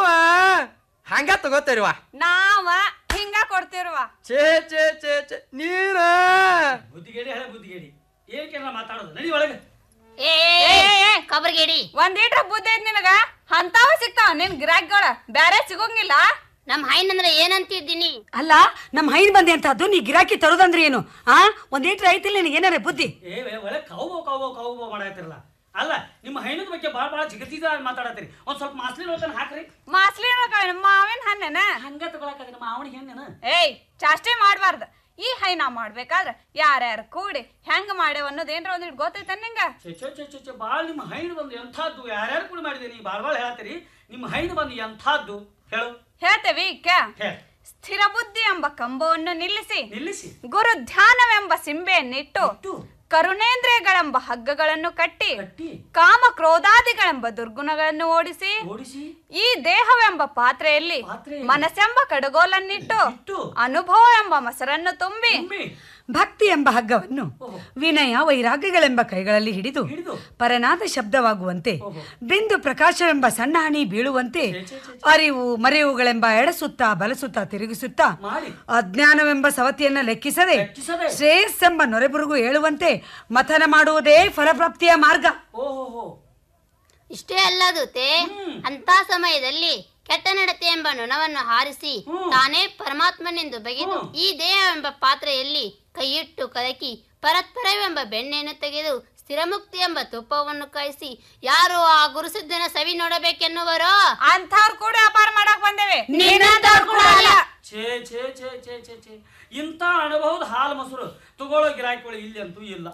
ಹಂಗ ತಗೋತೀರಿವಾ ನಾವ ಹಿಂಗ ಕೊಡ್ತೀರ್ವಾ ಛೇ ಛೇ ಛೇ ಛೇ ನೀನ ಬುದ್ಧಿಗೇಡಿ ಹೇಳ ಬುದ್ಧಿಗೇಡಿ ಏಕೆಲ್ಲ ಮಾತಾಡೋದು ನಡಿ ಒಳಗೆ ಏ ಕಬರ್ಗೇಡಿ ಒಂದ್ ಲೀಟ್ರ್ ಬುದ್ಧ ಐತ್ ನಿನಗ ಅಂತಾವ ಸಿಗ್ತಾವ ನಿನ್ ಗಿರಾಕ್ಗಳ ಬ್ಯಾರೆ ಸಿಗೋಂಗಿಲ್ಲ ನಮ್ ಹೈನ್ ಅಂದ್ರೆ ಏನಂತಿದ್ದೀನಿ ಅಲ್ಲ ನಮ್ಮ ಹೈನ್ ಬಂದೆ ಅಂತ ಅದು ನೀ ಗಿರಾಕಿ ತರೋದಂದ್ರೆ ಏನು ಆ ಒಂದ್ ಲೀಟ್ರ್ ಐತಿಲ್ಲ ನಿನಗೆ ಏನಾರ ಬುದ್ಧಿ ಏ ಏ, ಒಳ್ಳೆ ಕೌಬೋ ಕೌಬೋ ಕೌಬೋ ಮಾಡಾತಿರಲ್ಲ ಅಲ್ಲ ನಿಮ್ಮ ಹೈನದ ಬಗ್ಗೆ ಭಾಳ ಭಾಳ ಜಿಗತಿದ ಮಾತಾಡತ್ತೀರಿ ಒಂದ್ ಸ್ವಲ್ಪ ಮಾಸ್ಲಿ ನೋಡ್ತಾನೆ ಹಾಕ್ರಿ ಮಾಸ್ಲಿ ಮಾವಿನ ಹಣ್ಣನ ಹಂಗ ತಗೊಳಕದ ನಮ್ಮ ಮಾವನಿಗೆ ಹೆಣ್ಣನ ಏಯ್ ಚಾಷ್ಟೆ ಮಾಡ್ಬಾರ್ದ ಈ ಹೈನ ಮಾಡ್ಬೇಕಾದ್ರ ಯಾರ್ಯಾರು ಕೂಡಿ ಹೆಂಗ್ ಮಾಡ್ಯಾವ ಅನ್ನೋದ್ ಏನ್ರ ಒಂದಿಟ್ ಗೊತ್ತೈತ ನಿಂಗ ಚೆ ಚೆ ಚೆ ಚೆ ಚೆ ಭಾಳ ನಿಮ್ಮ ಹೈನು ಬಂದು ಎಂಥದ್ದು ಯಾರ್ಯಾರು ಕೂಡ ಮಾಡಿದೀನಿ ಭಾಳ ಭಾಳ ಹೇಳತ್ತೀರಿ ನಿಮ್ಮ ಹೈನು ಬಂದು ಎಂಥದ್ದು ಹೇಳು ಹೇಳ್ತೇವಿ ಕ್ಯಾ ಹೇಳ್. ಸ್ಥಿರ ಬುದ್ಧಿ ಎಂಬ ಕಂಬವನ್ನು ನಿಲ್ಲಿಸಿ ನಿಲ್ಲಿಸಿ ಗುರು ಧ್ಯಾನವೆಂಬ ಸಿಂಬೆಯನ್ನಿಟ್ಟು ಕರುಣೇಂದ್ರಿಯಗಳೆಂಬ ಹಗ್ಗಗಳನ್ನು ಕಟ್ಟಿ ಕಾಮ ಕ್ರೋಧಾದಿಗಳೆಂಬ ದುರ್ಗುಣಗಳನ್ನು ಓಡಿಸಿ ಈ ದೇಹವೆಂಬ ಪಾತ್ರೆಯಲ್ಲಿ ಮನಸ್ಸೆಂಬ ಕಡಗೋಲನ್ನಿಟ್ಟು ಅನುಭವ ಎಂಬ ಮೊಸರನ್ನು ತುಂಬಿ ಭಕ್ತಿ ಎಂಬ ಹಗ್ಗವನ್ನು ವಿನಯ ವೈರಾಗ್ಯಗಳೆಂಬ ಕೈಗಳಲ್ಲಿ ಹಿಡಿದು ಪರನಾದ ಶಬ್ದವಾಗುವಂತೆ ಬಿಂದು ಪ್ರಕಾಶವೆಂಬ ಸಣ್ಣ ಹನಿ ಬೀಳುವಂತೆ ಅರಿವು ಮರೆವುಗಳೆಂಬ ಎಡಸುತ್ತಾ ಬಲಸುತ್ತಾ ತಿರುಗಿಸುತ್ತಾ ಅಜ್ಞಾನವೆಂಬ ಸವತಿಯನ್ನ ಲೆಕ್ಕಿಸದೆ ಶ್ರೇಯಸ್ಸೆಂಬ ನೊರೆಬುರುಗು ಹೇಳುವಂತೆ ಮಥನ ಮಾಡುವುದೇ ಫಲಪ್ರಾಪ್ತಿಯ ಮಾರ್ಗ ಓಹೋ ಇಷ್ಟೇ ಅಲ್ಲದುತೆ ಅಂತ ಸಮಯದಲ್ಲಿ ಕೆಟ್ಟ ನಡತೆ ಎಂಬ ನೊಣವನ್ನು ಹಾರಿಸಿ ತಾನೇ ಪರಮಾತ್ಮನೆಂದು ಬಗೆದು ಈ ದೇಹವೆಂಬ ಪಾತ್ರೆಯಲ್ಲಿ ಕೈಯಿಟ್ಟು ಕಲಕಿ ಪರತ್ಪರವೆಂಬ ಬೆಣ್ಣೆಯನ್ನು ತೆಗೆದು ಸ್ಥಿರಮುಕ್ತಿ ಎಂಬ ತುಪ್ಪವನ್ನು ಕಾಯಿಸಿ ಯಾರು ಆ ಗುರುಸಿದ್ದನ ಸವಿ ನೋಡಬೇಕೆನ್ನುವರೋ ಅಂಥವ್ರು ಕೂಡ ವ್ಯಾಪಾರ ಮಾಡಕ್ ಬಂದೇವೆ ನಿನ್ನಂಥವ್ರು ಕೂಡ ಅಲ್ಲ. ಛೇ ಛೇ ಛೇ ಛೇ ಛೇ ಛೇ ಇಂಥ ಅನುಭವದ ಹಾಲು ಮೊಸರು ತಗೊಳ್ಳೋ ಗಿರಾಕಿಗಳು ಇಲ್ಲಿ ಅಂತೂ ಇಲ್ಲ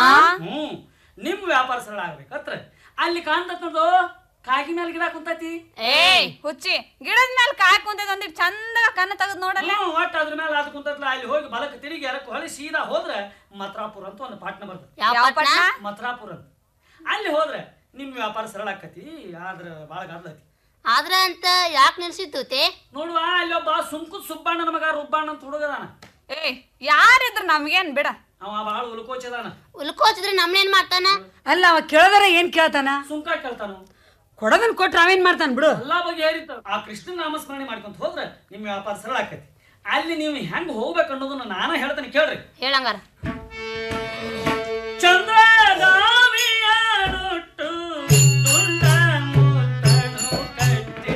ಹ್ಮ್ ನಿಮ್ ವ್ಯಾಪಾರ ಸರಳ ಆಗ್ಬೇಕತ್ರ ಅಲ್ಲಿ ಕಾಣ್ತತ್ ನೋಡು ಕಾಗಿ ಮೇಲೆ ಗಿಡ ಕುಂತೈತಿ ಏಯ್ ಹುಚ್ಚಿ ಗಿಡದ ಮೇಲೆ ಕಾಯ್ ಕುಂತದ ಒಂದಿಟ್ ಚಂದ ಕಣ್ಣ ತೆಗೆದ್ ನೋಡಲ್ಲ ಹ್ಮ್, ಒಟ್ಟು ಅದ್ರ ಮೇಲೆ ಅದು ಕುಂತತ್ಲ ಅಲ್ಲಿ ಹೋಗಿ ಬಲಕ್ಕೆ ತಿರುಗಿ ಎರಕ್ಕೆ ಹೊಳಿ ಸೀದಾ ಹೋದ್ರೆ ಮಥುರಾಪುರ ಅಂತ ಒಂದು ಪಾಟ್ನ ಬರ್ತದೆ ಯಾವ ಪಟ್ನ? ಮಥುರಾಪುರ ಅಂತ ಅಲ್ಲಿ ಹೋದ್ರೆ ನಿಮ್ ವ್ಯಾಪಾರ ಸರಳ ಆಕತಿ ಆದ್ರ ಬಾಳ ಗದ್ಲತಿ ಆದ್ರ ಅಂತ ಯಾಕೆ ನಿಲ್ಸಿತ್ತುತೆ ನೋಡುವ ಅಲ್ಲಿ ಒಬ್ಬ ಸುಂಕುದ್ ಸುಬ್ಬಣ್ಣನ ಮಗ ರುಬ್ಬಣ್ಣ ಅಂತ ಹುಡುಗದಾನ ಏ ಯಾರಿದ್ರು ನಮ್ಗೇನ್ ಬಿಡ ಅವ ಬಾಳ ಉಲ್ಕೋಚದಾನ ಉಲ್ಕೋಚಿದ್ರೆ ನಮ್ನೇನ್ ಮಾಡ್ತಾನ ಅಲ್ಲ ಅವ ಕೇಳದರ ಏನ್ ಕೇಳ್ತಾನ ಸುಂಕ ಕೇಳ್ತಾನ ಕೊಡದನ್ ಕೊಟ್ರ ಅವೇನ್ ಮಾಡ್ತಾನ ಬಿಡು ಎಲ್ಲಾ ಬಗ್ಗೆ ಹೇರಿತ್ತ ಆ ಕೃಷ್ಣನ ನಾಮಸ್ಮರಣೆ ಮಾಡ್ಕೊಂತ ಹೋದ್ರೆ ನಿಮ್ ವ್ಯಾಪಾರ ಸರಳ ಆಕತಿ ಅಲ್ಲಿ ನೀವು ಹೆಂಗ್ ಹೋಗ್ಬೇಕು ಅನ್ನೋದನ್ನ ನಾನ ಹೇಳ್ತೇನೆ ಕೇಳ್ರಿ ಹೇಳಂಗಾರ ಚಂದ್ರಗಾವಿಯನುಟ್ಟು ತುಂಡ ಮುತ್ತನು ಕಟ್ಟಿ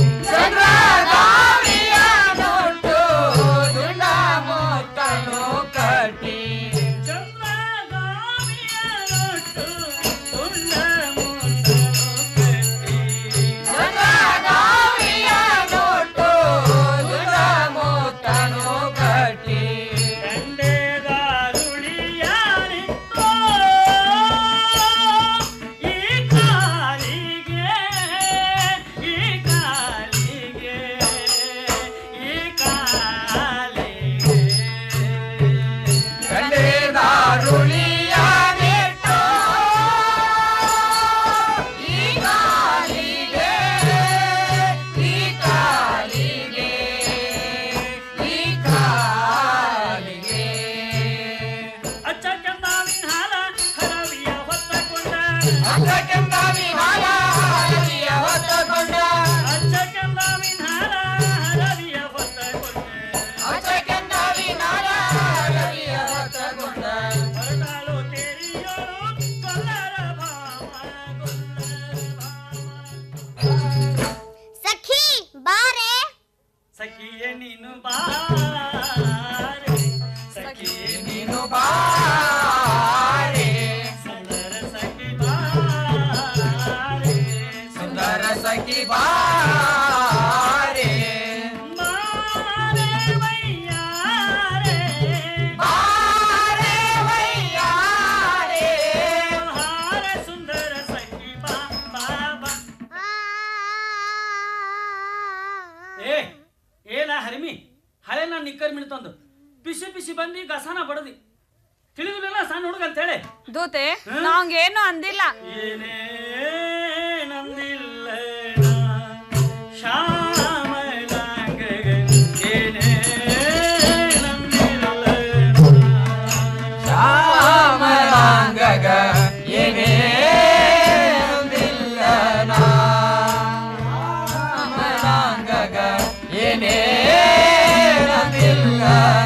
ಚಂದ್ರಗಾವಿಯನುಟ್ಟು ತುಂಡ ಮುತ್ತನು ಕಟ್ಟಿ ಚಂದ್ರಗಾವಿಯನುಟ್ಟು ತುಂಡ ಚಂದ್ರಗಾವಿಯನುಟ್ಟು ತುಂಡ ಮುತ್ತನು ಕಟ್ಟಿ ದಂಡೆಗಾರು ಸಖಿ ನೀನು ಬಾರೆ ಸುಂದರ ಸಖಿ ಬಾರೆ ಸುಂದರ ಸಖಿ ಬಾರೆ ಬಾರೆ ವಯ್ಯಾರೆ ಬಾರೆ ವಯ್ಯಾರೆ ಹಾರ ಸುಂದರ ಸಖಿ ಬಾ ಬಾ ಬಾ ಏ ಏನ ಹರಿಮಿ ಹಳೆ ನಾನು ನಿಕ್ಕರ್ ಮಿಣ್ತಂದು ಪಿಸಿ ಪಿಸಿ ಬಂದು ಗಸಾನ ಬಡದಿ ತಿಳಿದಿಲ್ಲ ಸಣ್ಣ ಹುಡುಗ ಅಂತ ಹೇಳಿ ದೂತೆ ನಾಂಗೇನು ಅಂದಿಲ್ಲ ನಂದಿಲ್ಲ ಶ್ಯಾಮಲಾಂಗ ಏನೇ ನಂದಿಲ್ಲ ಶ್ಯಾಮಲಾಂಗಗ ಏನೇ ನಂದಿಲ್ಲ ಶ್ಯಾಮಲಾಂಗಗ ಏನೇ ನಂದಿಲ್ಲ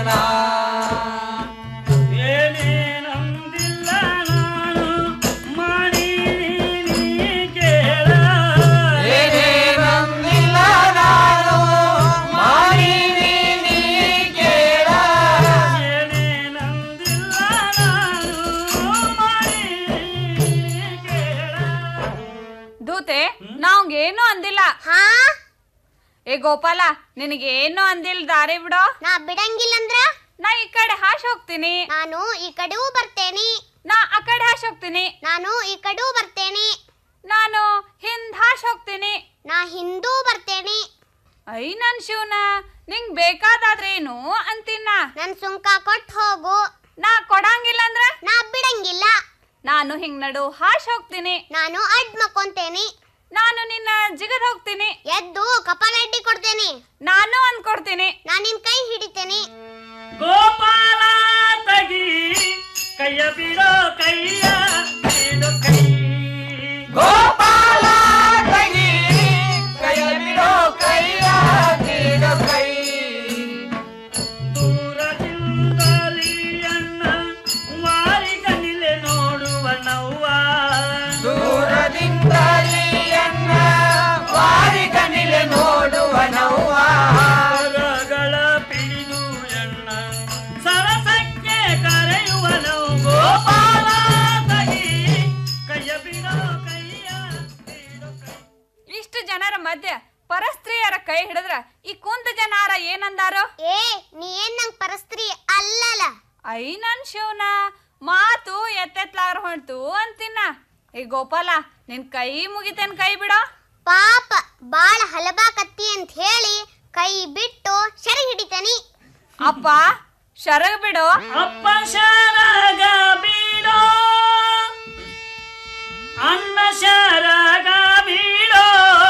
ಏನೇ ನಂದಿಲ್ಲ ನಾನು ಮಾಡಿ ನೀ ಕೇಳ ಏನೇ ನಂದಿಲ್ಲ ನಾನು ಮಾಡಿ ನೀ ಕೇಳ ಏನೇ ನಂದಿಲ್ಲ ನಾನು ಮಾಡಿ ಕೇಳ ದೂತೆ ನಾಂಗೇನು ಅಂದಿಲ್ಲ ಹಾ ಏ ಗೋಪಾಲ ನಿನಗೇನು ಅಂದಿಲ್ಲ ದಾರಿ ಬಿಡೋ ನಾ ಬಿಡಂಗಿಲ್ಲ ಅಂದ್ರ ನಾ ಈ ಕಡೆ ಹಾಶ್ ಹೋಗ್ತೀನಿ ನಾನು ಈ ಕಡೆಗೂ ಬರ್ತೇನೆ ನಾ ಆ ಕಡೆ ಹಾಶ್ ಹೋಗ್ತೀನಿ ನಾನು ಈ ಕಡೆಗೂ ಬರ್ತೇನೆ ನಾನು ಹಿಂದ್ ಹಾಶ್ ಹೋಗ್ತೀನಿ ನಾ ಹಿಂದೂ ಬರ್ತೇನೆ ಐ ನನ್ ಶಿವನ ನಿಂಗ್ ಬೇಕಾದಾದ್ರೇನು ಅಂತೀನ ನನ್ ಸುಂಕ ಕೊಟ್ಟು ಹೋಗು ನಾ ಕೊಡಂಗಿಲ್ಲ ಅಂದ್ರ ನಾ ಬಿಡಂಗಿಲ್ಲ ನಾನು ಹಿಂಗ್ ನಡು ಹಾಶ್ ಹೋಗ್ತೀನಿ ನಾನು ಅಡ್ ಮಕ್ಕೊಂತೇನೆ ನಾನು ನಿನ್ನ ಜಿಗದ್ ಹೋಗ್ತೀನಿ ಎದ್ದು ಕಪಾಲ ಅಡ್ಡಿ ಕೊಡ್ತೇನೆ ನಾನು ಅಂದ್ಕೊಡ್ತೀನಿ ನಾನ್ ನಿನ್ ಕೈ ಹಿಡಿತೇನೆ ಗೋಪಾಲ ತಗಿ ಕೈಯ ಬಿಡೋ ಕೈಯ ಬಿಡು ಕೈ ಗೋಪಾಲ ತಗಿ ಕೈಯ ಬಿಡೋ ಕೈಯ ಬಿಡು ಕೈ ದೂರದಿಂದಲಿ ಅಣ್ಣ ವಾರಿ ಕಣ್ಣಿಲೆ ನೋಡುವ ನವ್ವ ದೂರದಿಂದಲಿ ಅಣ್ಣ ವಾರಿ ಕಣ್ಣಿಲೆ ನೋಡುವ ನವ್ವ ಕರಗಳ ಪಿಡಿದು ಎಣ್ಣ ಸರಸಕ್ಕೆ ಕರೆಯುವ ನಾವು ಗೋಪಾಲ ತಗಿ ಕೈಯ ಬಿಡೋ ಕೈಯ ಇಷ್ಟು ಜನರ ಮಧ್ಯ ಪರಸ್ತ್ರೀಯರ ಕೈ ಹಿಡಿದ್ರ ಈ ಕುಂತ ಜನಾರ ಏನಂದಾರೋ ಏ ನೀ ಏನ್ ನಂಗ್ ಪರಸ್ತ್ರೀ ಅಲ್ಲಲ್ಲ ಐ ನನ್ ಶಿವನ ಮಾತು ಎತ್ತೆತ್ಲಾರ ಹೊಂಟು ಅಂತಿನ ಏ ಗೋಪಾಲ ನಿನ್ ಕೈ ಮುಗಿತೇನ್ ಕೈ ಬಿಡೋ ಪಾಪ ಬಾಳ ಹಲಬಾಕತ್ತಿ ಅಂತ ಹೇಳಿ ಕೈ ಬಿಟ್ಟು ಸೆರೆ ಹಿಡಿತೇನಿ ಅಪ್ಪ ಶರಗ್ ಬಿಡು ಅಪ್ಪ ಶರಗ ಬಿಡೋ ಅಣ್ಣ ಶರಗ ಬಿಡೋ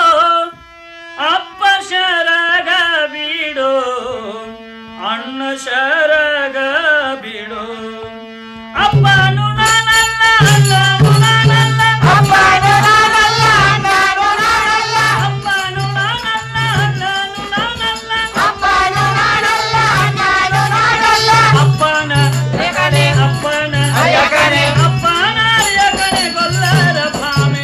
ಅಪ್ಪ ಶರಗ ಬಿಡೋ ಅಣ್ಣ ಶರಗ ಬಿಡೋ ಅಪ್ಪನು ನಾನಲ್ಲ ಅಣ್ಣನು ನಾನಲ್ಲ ಅಪ್ಪನು ನಾನಲ್ಲ ಅಣ್ಣನು ನಾನಲ್ಲ ಅಪ್ಪನು ನಾನಲ್ಲ ಅಣ್ಣನು ನಾನಲ್ಲ ಅಪ್ಪನು ನಾನಲ್ಲ ಅಣ್ಣನು ನಾನಲ್ಲ ಅಪ್ಪನ ಯಕನೆ ಅಪ್ಪನ ಯಕನೆ ಅಪ್ಪನ ಯಕನೆ ಗೊಲ್ಲರ ಭಾಮೆ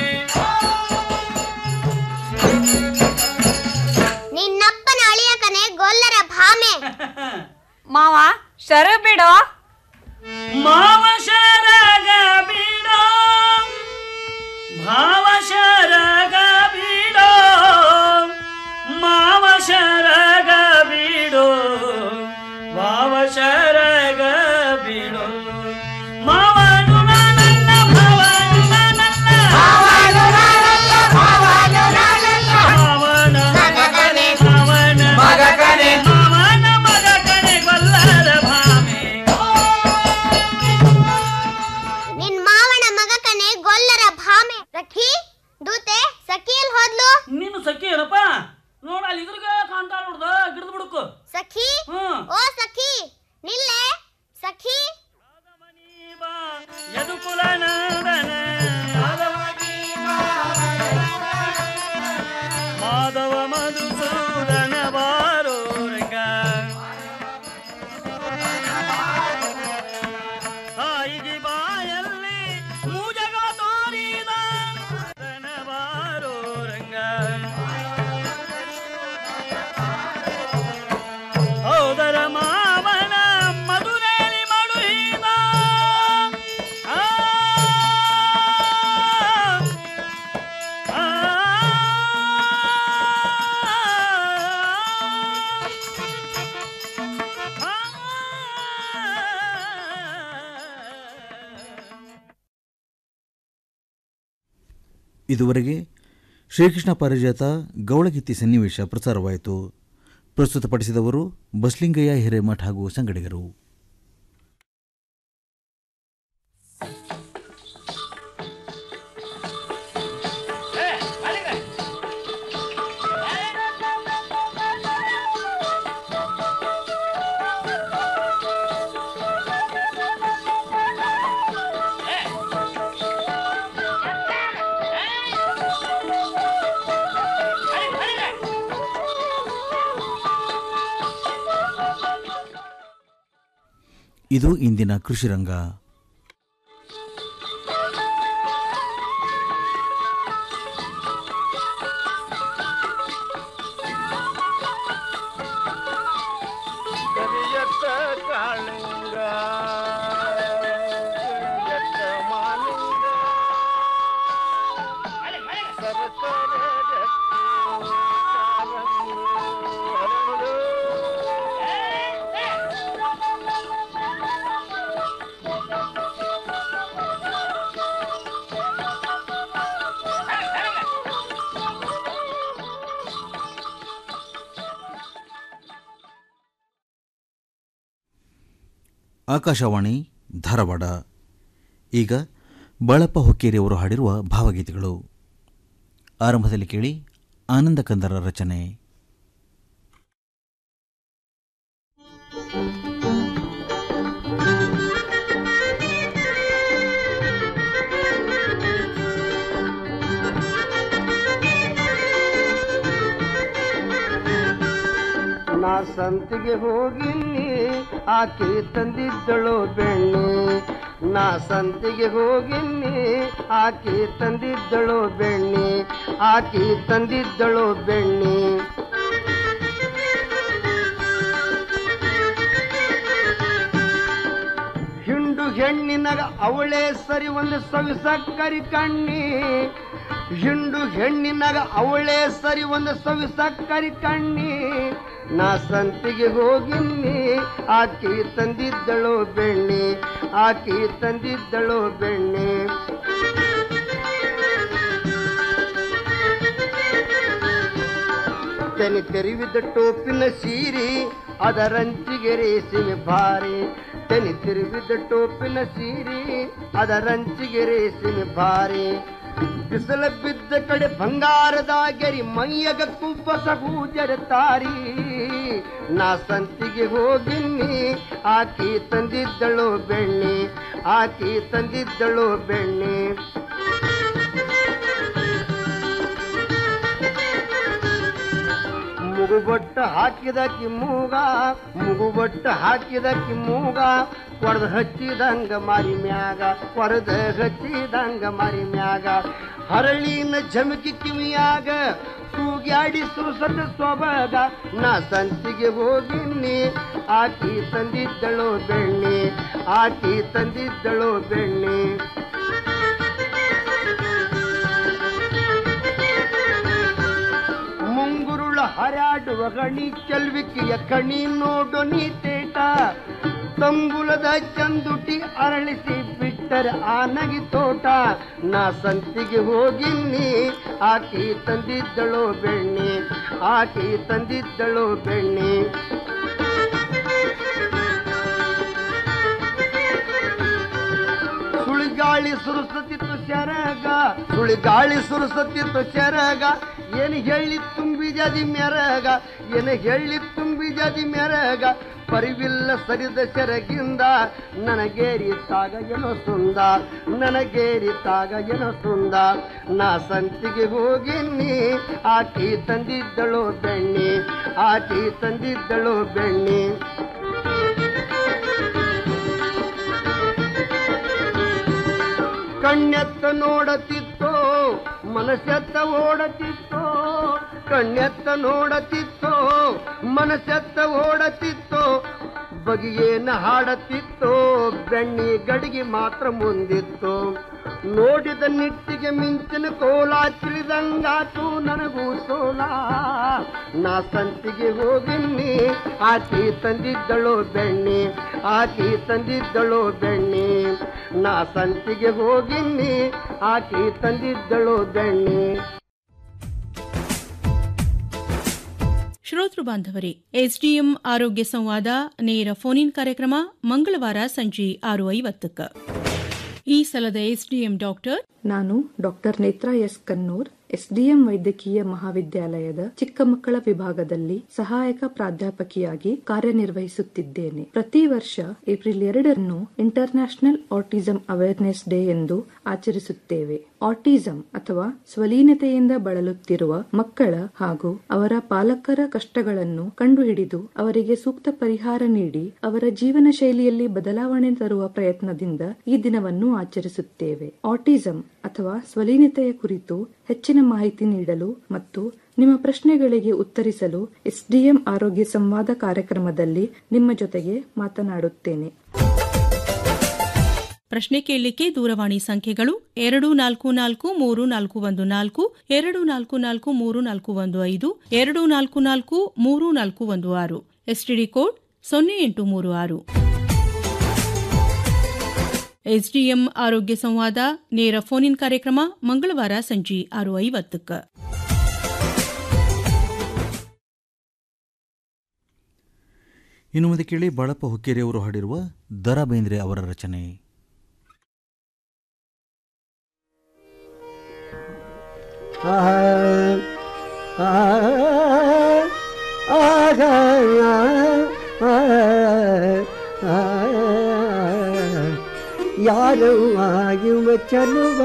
ನಿನ್ನಪ್ಪನ ಅಳಿಯಕನೆ ಗೊಲ್ಲರ ಭಾಮೆ ಮಾವ ಶರಗ್ ಬಿಡು ಮಾವ ಶರಗ ಬಿಡೋ ಭಾವ ಶರಗ ಬಿಡೋ ಮಾವ ಶರಗ ಬಿಡೋ ಭಾವ ಶರಗ ಬಿಡೋ ಮಾವನು ನಾನಲ್ಲ ಭಾವನು ನಾನಲ್ಲ ಭಾವನು ನಾನಲ್ಲ ಭಾವನು ನಾನಲ್ಲ ಭಾವನ ಮಗಕನೆ ಭಾವನ ಮಗಕನೆ ಭಾವನ ಮಗಕನೆ ಗೊಲ್ಲರ ಭಾಮೆ ಇದುವರೆಗೆ ಶ್ರೀಕೃಷ್ಣ ಪಾರಿಜಾತ ಗೌಳಗೀತಿ ಸನ್ನಿವೇಶ ಪ್ರಸಾರವಾಯಿತು ಪ್ರಸ್ತುತಪಡಿಸಿದವರು ಬಸ್ಲಿಂಗಯ್ಯ ಹಿರೇಮಠ್ ಹಾಗೂ ಸಂಗಡಿಗರು ಇದು ಇಂದಿನ ಕೃಷಿ ರಂಗ ಕರಿಯತ್ತ ಕಾಳಿಂಗ ಕರಿಯತ್ತ ಮಾಲಿಂಗ ಸರಸರ ಜತ್ತಿ ಕಾಲಂಗು ಹರಳು. ಆಕಾಶವಾಣಿ ಧಾರವಾಡ ಈಗ ಬಳಪ ಹೊಕ್ಕೇರಿಯವರು ಹಾಡಿರುವ ಭಾವಗೀತೆಗಳು ಆರಂಭದಲ್ಲಿ ಕೇಳಿ ಆನಂದ ಕಂದರ ರಚನೆ ನಾ ಸಂತಿಗೆ ಹೋಗಿನಿ ಆಕೆ ತಂದಿದ್ದಳು ಬೆಣ್ಣೆ ನಾ ಸಂತಿಗೆ ಹೋಗಿನಿ ಆಕೆ ತಂದಿದ್ದಳು ಬೆಣ್ಣೆ ಆಕೆ ತಂದಿದ್ದಳು ಬೆಣ್ಣೆ ಹಿಂಡು ಹೆಣ್ಣಿನಗ ಅವಳೇ ಸರಿ ಒಂದು ಸವಿಸಕ್ಕರಿ ಕಣ್ಣಿ ಹಿಂಡು ಹೆಣ್ಣಿನಗ ಅವಳೇ ಸರಿ ಒಂದು ಸವಿಸಕ್ಕರಿ ಕಣ್ಣಿ ನಾ ಸಂತಿಗೆ ಹೋಗಿನಿ ಆಕಿ ತಂದಿದ್ದಳು ಬೆಣ್ಣೆ ಆಕಿ ತಂದಿದ್ದಳು ಬೆಣ್ಣೆ ತೆನಿ ತೆರಿವಿದ ಟೋಪಿನ ಸೀರಿ ಅದರಂಚಿಗೆ ರೇಸಿಮೆ ಭಾರಿ ತೆನಿ ತಿರುವಿದ ಟೋಪಿನ ಸೀರಿ ಅದರಂಚಿಗೆ ರೇಸಿಮೆ ಭಾರಿ ಬಿಸಿಲ ಬಿದ್ದ ಕಡೆ ಬಂಗಾರದ ಗೆರಿ ಮೈಯಗ ಕುಬ್ಬಸ ಹೂಜರ ತಾರಿ ನಾ ಸಂತಿಗೆ ಹೋಗಿನಿ ಆಕಿ ತಂದಿದ್ದಳು ಬೆಣ್ಣೆ ಆಕಿ ತಂದಿದ್ದಳು ಬೆಣ್ಣೆ ಮುಗುಬೊಟ್ಟ ಹಾಕಿದಕ್ಕಿ ಮೂಗ ಮುಗುಬೊಟ್ಟ ಹಾಕಿದಕ್ಕಿ ಮೂಗ ಕೊಡದ ಹಚ್ಚಿದಂಗ ಮಾರಿ ಮ್ಯಾಗ ಕೊರದ ಹಚ್ಚಿದಂಗ ಮಾರಿ ಮ್ಯಾಗ ಹರಳಿನ ಜಮಕಿ ಕಿವಿಯಾಗ ತೂಗ್ಯಾಡಿ ಸುಸದ ಸೊಬಗ ನಾ ಸಂತಿಗೆ ಹೋಗಿನಿ ಆಕಿ ತಂದಿದ್ದಳು ಬೆಣ್ಣೆ ಆಕಿ ತಂದಿದ್ದಳು ಬೆಣ್ಣೆ ಮುಂಗುರುಳ ಹರಾಡುವ ಗಣಿ ಚೆಲ್ವಿಕೆಯ ಕಣಿ ನೋಡು ನೀ ತೇಟ ತಂಬುಲದ ಚಂದುಟಿ ಅರಳಿಸಿ ಬಿಟ್ಟರೆ ಆನಗಿ ತೋಟ ನಾ ಸಂತಿಗೆ ಹೋಗಿನಿ ಆಕಿ ತಂದಿದ್ದಳು ಬೆಣ್ಣೆ ಆಕಿ ತಂದಿದ್ದಳು ಬೆಣ್ಣೆ ಸುಳಿಗಾಳಿ ಸುರಿಸುತ್ತಿತ್ತು ಶರಗ ಸುಳಿಗಾಳಿ ಸುರಿಸುತ್ತಿತ್ತು ಶರಗ ಏನು ಹೇಳಿ ತುಂಬಿಜದಿ ಮೆರಗ ಏನು ಹೇಳಿ ತುಂಬಿಜದಿ ಮೆರಗ ಪರಿವಿಲ್ಲ ಸರಿದ ಸೆರಗಿಂದ ನನಗೇರಿತಾಗ ಏನೋ ಸುಂದ ನನಗೇರಿತಾಗ ಏನೋ ಸುಂದ ನಾ ಸಂತಿಗೆ ಹೋಗಿನಿ ಆಕಿ ತಂದಿದ್ದಳು ಬೆಣ್ಣೆ ಆಕಿ ತಂದಿದ್ದಳು ಬೆಣ್ಣೆ ಕಣ್ಣೆತ್ತ ನೋಡತಿತ್ತೋ ಮನಸ್ಸೆತ್ತ ಓಡತಿತ್ತೋ ಕಣ್ಣೆತ್ತ ನೋಡತಿತ್ತೋ ಮನಸ್ಸೆತ್ತ ಓಡತಿತ್ತೋ ಬಗೆಯೇನ ಹಾಡತ್ತಿತ್ತೋ ಬೆಣ್ಣಿ ಗಡಿಗೆ ಮಾತ್ರ ಮುಂದಿತ್ತು ನೋಡಿದ ನಿಟ್ಟಿಗೆ ಮಿಂಚಿನ ಕೋಲ ತಿಳಿದಂಗಾತು ನನಗೂ ಸೋಲ ನಾ ಸಂತಿಗೆ ಹೋಗಿನ್ನಿ ಆಕಿ ತಂದಿದ್ದಳು ಬೆಣ್ಣಿ ಆಕಿ ತಂದಿದ್ದಳು ಬೆಣ್ಣಿ ನಾ ಸಂತಿಗೆ ಹೋಗಿನ್ನಿ ಆಕಿ ತಂದಿದ್ದಳು ಬೆಣ್ಣಿ ಶ್ರೋತೃ ಬಾಂಧವರೇ ಎಸ್ಡಿಎಂ ಆರೋಗ್ಯ ಸಂವಾದ ನೇರ ಫೋನ್ ಇನ್ ಕಾರ್ಯಕ್ರಮ ಮಂಗಳವಾರ ಸಂಜೆ ಆರು ಐವತ್ತಕ್ಕ ಈ ಸಲದ ಎಸ್ಡಿಎಂ ಡಾಕ್ಟರ್ ನಾನು doctor Netra S Kannur SDM ವೈದ್ಯಕೀಯ ಮಹಾವಿದ್ಯಾಲಯದ ಚಿಕ್ಕ ಮಕ್ಕಳ ವಿಭಾಗದಲ್ಲಿ ಸಹಾಯಕ ಪ್ರಾಧ್ಯಾಪಕಿಯಾಗಿ ಕಾರ್ಯನಿರ್ವಹಿಸುತ್ತಿದ್ದೇನೆ ಪ್ರತಿ ವರ್ಷ ಏಪ್ರಿಲ್ ಎರಡನ್ನು ಇಂಟರ್ನ್ಯಾಷನಲ್ ಆಟಿಸಂ ಅವೇರ್ನೆಸ್ ಡೇ ಎಂದು ಆಚರಿಸುತ್ತೇವೆ ಆಟಿಸಂ ಅಥವಾ ಸ್ವಲೀನತೆಯಿಂದ ಬಳಲುತ್ತಿರುವ ಮಕ್ಕಳ ಹಾಗೂ ಅವರ ಪಾಲಕರ ಕಷ್ಟಗಳನ್ನು ಕಂಡುಹಿಡಿದು ಅವರಿಗೆ ಸೂಕ್ತ ಪರಿಹಾರ ನೀಡಿ ಅವರ ಜೀವನ ಶೈಲಿಯಲ್ಲಿ ಬದಲಾವಣೆ ತರುವ ಪ್ರಯತ್ನದಿಂದ ಈ ದಿನವನ್ನು ಆಚರಿಸುತ್ತೇವೆ ಆಟಿಸಂ ಅಥವಾ ಸ್ವಲೀನತೆಯ ಕುರಿತು ಹೆಚ್ಚಿನ ಮಾಹಿತಿ ನೀಡಲು ಮತ್ತು ನಿಮ್ಮ ಪ್ರಶ್ನೆಗಳಿಗೆ ಉತ್ತರಿಸಲು ಎಸ್ಡಿಎಂ ಆರೋಗ್ಯ ಸಂವಾದ ಕಾರ್ಯಕ್ರಮದಲ್ಲಿ ನಿಮ್ಮ ಜೊತೆಗೆ ಮಾತನಾಡುತ್ತೇನೆ ಪ್ರಶ್ನೆ ಕೇಳಲಿಕ್ಕೆ ದೂರವಾಣಿ ಸಂಖ್ಯೆಗಳು ಎರಡು ನಾಲ್ಕು ನಾಲ್ಕು ಮೂರು ನಾಲ್ಕು ಒಂದು ನಾಲ್ಕು ಎರಡು ನಾಲ್ಕು ನಾಲ್ಕು ಮೂರು ನಾಲ್ಕು ಒಂದು ಐದು ಎರಡು ನಾಲ್ಕು ನಾಲ್ಕು ಮೂರು ನಾಲ್ಕು ಒಂದು ಆರು ಎಸ್ಟಿಡಿ ಕೋಡ್ ಸೊನ್ನೆ ಎಂಟು ಮೂರು ಆರು ಎಸ್ಡಿಎಂ ಆರೋಗ್ಯ ಸಂವಾದ ನೇರ ಫೋನ್ ಇನ್ ಕಾರ್ಯಕ್ರಮ ಮಂಗಳವಾರ ಸಂಜೆ ಆರು ಐವತ್ತಕ್ಕ ಇನ್ನು ಮುಂದೆ ಕೇಳಿ ಬಾಳಪ್ಪ ಹುಕ್ಕೇರಿ ಅವರು ಹಾಡಿರುವ ದರ ಬೇಂದ್ರೆ ಅವರ ರಚನೆ ಯಾರವ್ವ ಇವ ಚಲುವ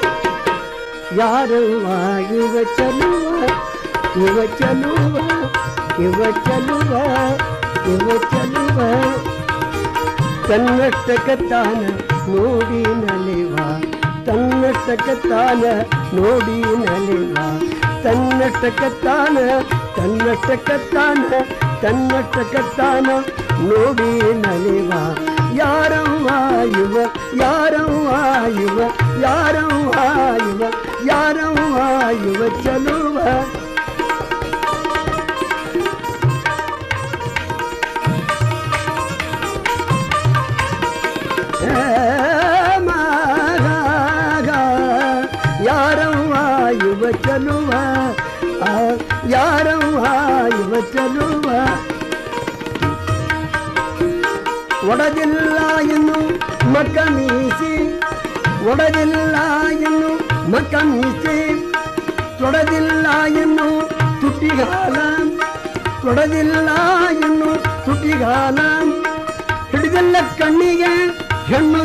ಯಾರವ್ವ ಇವ ಚಲುವ ಇವ ಚಲುವ ಇವ ಚಲುವ ಇವ ಚಲುವ ತನ್ನಷ್ಟಕತ್ತಾನ ನೋಡಿ ನಲಿವ ತನ್ನಷ್ಟಕತ್ತಾನ ನೋಡಿ ನಲಿವ ತನ್ನಷ್ಟಕತ್ತಾನ ತನ್ನಷ್ಟಕತ್ತಾನ ತನ್ನಷ್ಟಕತ್ತಾನ ನೋಡಿ ನಲಿವ ಯಾರವ್ವ ಇವ ಯಾರವ್ವ ಇವ ಯಾರವ್ವ ಇವ ಯಾರವ್ವ ಇವ ಚಲುವ ಯಾರವ್ವ ಇವ ಚಲುವ ಯಾರವ್ವ ಇವ ಚಲುವ ಒಡದಿಲ್ಲ ಇನ್ನು ಮಕ್ಕ ಮೀಸಿ ಒಡದಿಲ್ಲ ಇನ್ನು ಮಕ್ಕ ಮೀಸಿ ತೊಡದಿಲ್ಲ ಇನ್ನು ತುಟಿಗಾಲ ತೊಡದಿಲ್ಲ ಇನ್ನು ತುಟಿಗಾಲ ಹಿಡಿದಲ್ಲ ಕಣ್ಣಿಗೆ ಹೆಣ್ಣು